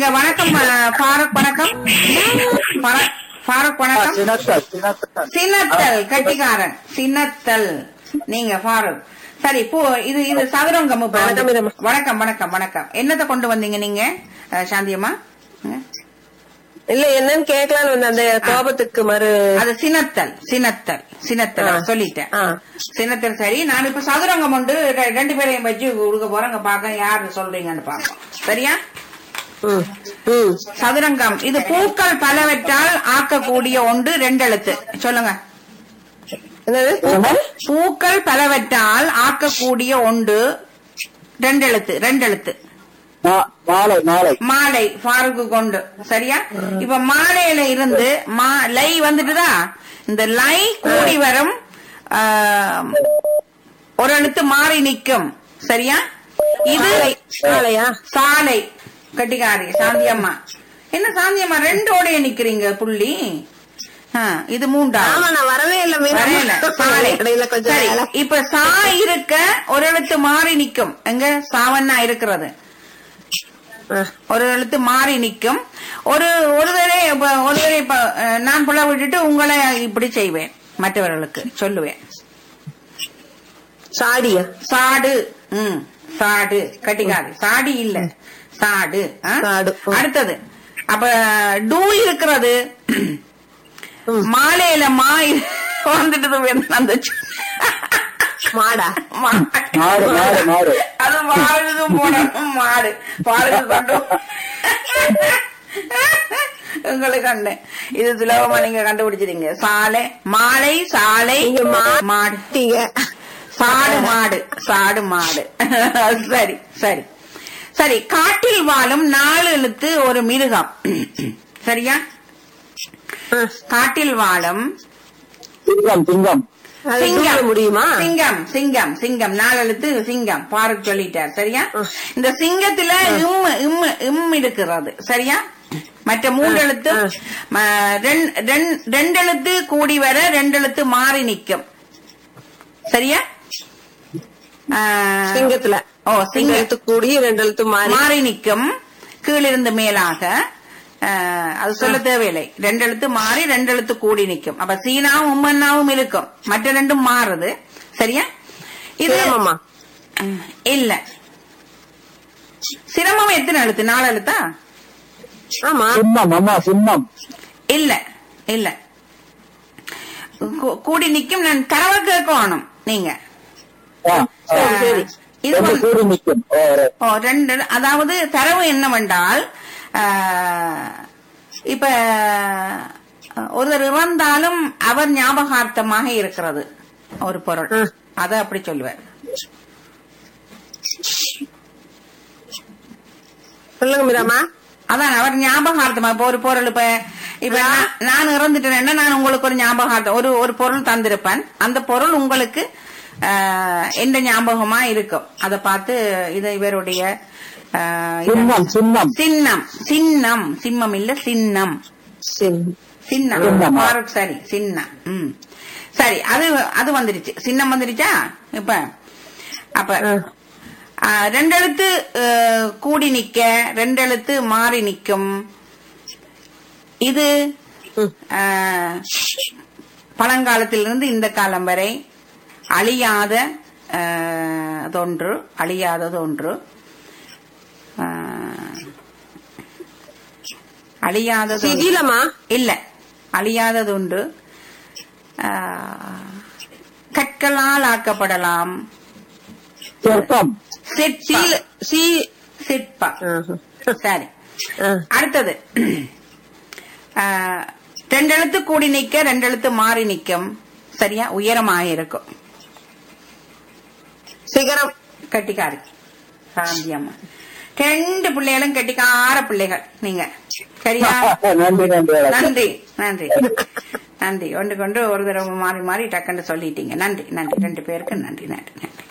நீங்க வணக்கம் அஹ், ஃபாரூக் வணக்கம் ஃபா- ஃபாரூக் வணக்கம் சின்னத்தல் சின்னத்தல் சின்னத்தல் கட்டிக்காரன் சின்னத்தல் நீங்க ஃபாரூக் சரி போ இது இது சதுரங்கம் இப்ப வந்து- வணக்கம் இதம்மா. வணக்கம் வணக்கம் வணக்கம் என்னத்தை கொண்டு வந்தீங்க நீங்க அஹ், சாந்தியம்மா ம். இல்ல என்னன்னு கேட்கலான்னு வந்தேன் அந்த கோபத்துக்கு மறு அது சினத்தல் சினத்தல் சினத்தல் ஆ. சொல்லிட்டேன் ஆ. சினத்தல் சரி நான் இப்ப சதுரங்கம் உண்டு ரெ- ரெண்டு பேரையும் வச்சு கொடுக்க போறேங்க பாக்க யாரு சொல்றீங்கன்னு பாப்போம் சரியா ம், ம். சதுரங்கம் இது பூக்கள் பலவற்றால் ஆக்கக்கூடிய ஒன்று ரெண்டு எழுத்து சொல்லுங்க என்னது பூக்கள் பலவற்றால் ஆக்கக்கூடிய ஒன்று ரெண்டு எழுத்து ரெண்டு எழுத்து மா- மாலை மாலை மாலை ஃபாருக்கு கொண்டு சரியா இப்ப மாலையில இருந்து மா லை வந்துட்டுதா இந்த லை கூடி வரும் ஆம், ஒரு எழுத்து மாறி நிக்கும் சரியா இது சாலையா சாலை கட்டிக்காரி சாந்தியம்மா என்ன சாந்தியம்மா ரெண்டோடைய நிக்கிறீங்க புள்ளி ஆ, இது மூண்டா ஆமா நான் வரவே இல்ல மீனா. வரையில சாலை இடையில கொஞ்சம் சரி, வேலை. இப்ப சா இருக்க ஒரு எழுத்து மாறி நிக்கும் எங்க சாவன்னா இருக்கிறது ஆ, ஒரு எழுத்து மாறி நிக்கும் ஒரு ஒரு தடவை இப்ப ஒரு தடவை இப்ப அஹ், நான் புள்ள விட்டுட்டு உங்களை இப்படி செய்வேன் மற்றவர்களுக்கு சொல்லுவேன் சாடியா சாடு ம் சாடு கட்டிக்காது சாடி இல்ல சாடு ஆ? சாடு, ம். அடுத்தது அப்ப டூ இருக்கிறது மாலையில மா இரு- வந்துட்டு அந்த சு- மாடா மா- மாடு மாடு மாடு அது மாடுதும் போனோம் மாடு பாலுக்கு கொண்டு உங்களுக்கு கண்டேன் இது சுலபமா நீங்க கண்டுபிடிச்சிருங்க சாலை மாலை சாலை நீங்க மாடு மாட்டீங்க சாடு மாடு சாடு மாடு சரி சரி சரி காட்டில் வாழும் நாலு எழுத்து ஒரு மிருகம் சரியா ஆ, காட்டில் வாழும் சிங்கம் சிங்கம் அது தூக்க முடியுமா சிங்கம் சிங்கம் சிங்கம் நாலு எழுத்து சிங்கம் பாருக்கு சொல்லிட்டார் சரியா இந்த சிங்கத்துல இம் இம் இம் இருக்கிறது சரியா மற்ற மூன்று எழுத்து ம, ரெண்- ரெண்- ரெண்டு எழுத்து கூடி வர ரெண்டு எழுத்து மாறி நிக்கும் சரியா ஆ, சிங்கத்துல ஓ ரெண்டு சிங்கம் எழுத்து கூடி ரெண்டு எழுத்து மாறி மாறி நிக்கும் கீழிருந்து மேலாக அஹ், அது சொல்ல தேவையில்லை ரெண்டு எழுத்து மாறி ரெண்டு எழுத்து கூடி நிக்கும் அப்ப சீனாவும் உம்மன்னாவும் இருக்கும் மற்ற ரெண்டும் மாறுது சரியா இது சிரமமா அஹ், இல்ல சிரமம் எத்தனை எழுத்து நாலு எழுத்தா ஆமா சின்னம் அம்மா சின்னம் இல்ல இல்ல கூ- கூடி நிக்கும் நான் தரவ கேட்கணும் நீங்க ஆ, ஆ. சரி, சரி. இது ரெண்டு வந்து- கூடி நிக்கும் ஓ, ரைட். ஓ ரெண்டு அதாவது தரவு என்னவென்றால் ஆஹ், இப்ப அஹ், ஒருவர் இறந்தாலும் அவர் ஞாபகார்த்தமாக இருக்கிறது ஒரு பொருள் ம். அத அப்படி சொல்லுவேன் சொல்லுங்க மீராமா அதான் அவர் ஞாபகார்த்தமா இப்ப ஒரு பொருள் இப்ப இப்ப நான்- நான் இறந்துட்டேன்னா நான் உங்களுக்கு ஒரு ஞாபகார்த்தம் ஒரு ஒரு பொருள் தந்திருப்பேன் அந்த பொருள் உங்களுக்கு ஆஹ், எந்த ஞாபகமா இருக்கும் அத பார்த்து இது இவருடைய ஆஹ், இது- சின்னம் சின்னம் சின்னம் சின்னம் சிம்மம் இல்ல சின்னம் சரி சின்னம் சின்னமா? ஃபாரூக் சரி சின்னம் ம் சரி அது அது வந்துருச்சு சின்னம் வந்துருச்சா இப்ப அப்ப ஆ. ஆ, ரெண்டு எழுத்து அஹ், கூடி நிக்க ரெண்டு எழுத்து மாறி நிக்கும் இது ம். ஆஹ், பழங்காலத்திலிருந்து இந்த காலம் வரை அழியாத ஆஹ், தொன்று அழியாதது ஒன்று ஆஹ், அழியாதது ஒன்று. சிதிலமா இல்ல அழியாதது உண்டு ஆஹ், கற்களால் ஆக்கப்படலாம் சிற்பம் சிற்ப சீல சீ சிற்ப ஆஹா. சரி ஆ. அடுத்தது ஆஹ், ரெண்டு எழுத்து கூடி நிக்க ரெண்டு எழுத்து மாறி நிக்கும் சரியா உயரமாக இருக்கும் சிகரம் கட்டிக்காரி சாந்தி அம்மா ரெண்டு பிள்ளைகளும் கட்டிக்கார பிள்ளைகள் நீங்க சரியா நன்றி நன்றி வணக்கம். நன்றி நன்றி நன்றி ஒன்று கொண்டு ஒரு தடவை மாறி மாறி டக்குன்னு சொல்லிட்டீங்க நன்றி நன்றி ரெண்டு பேருக்கு நன்றி நன்றி நன்றி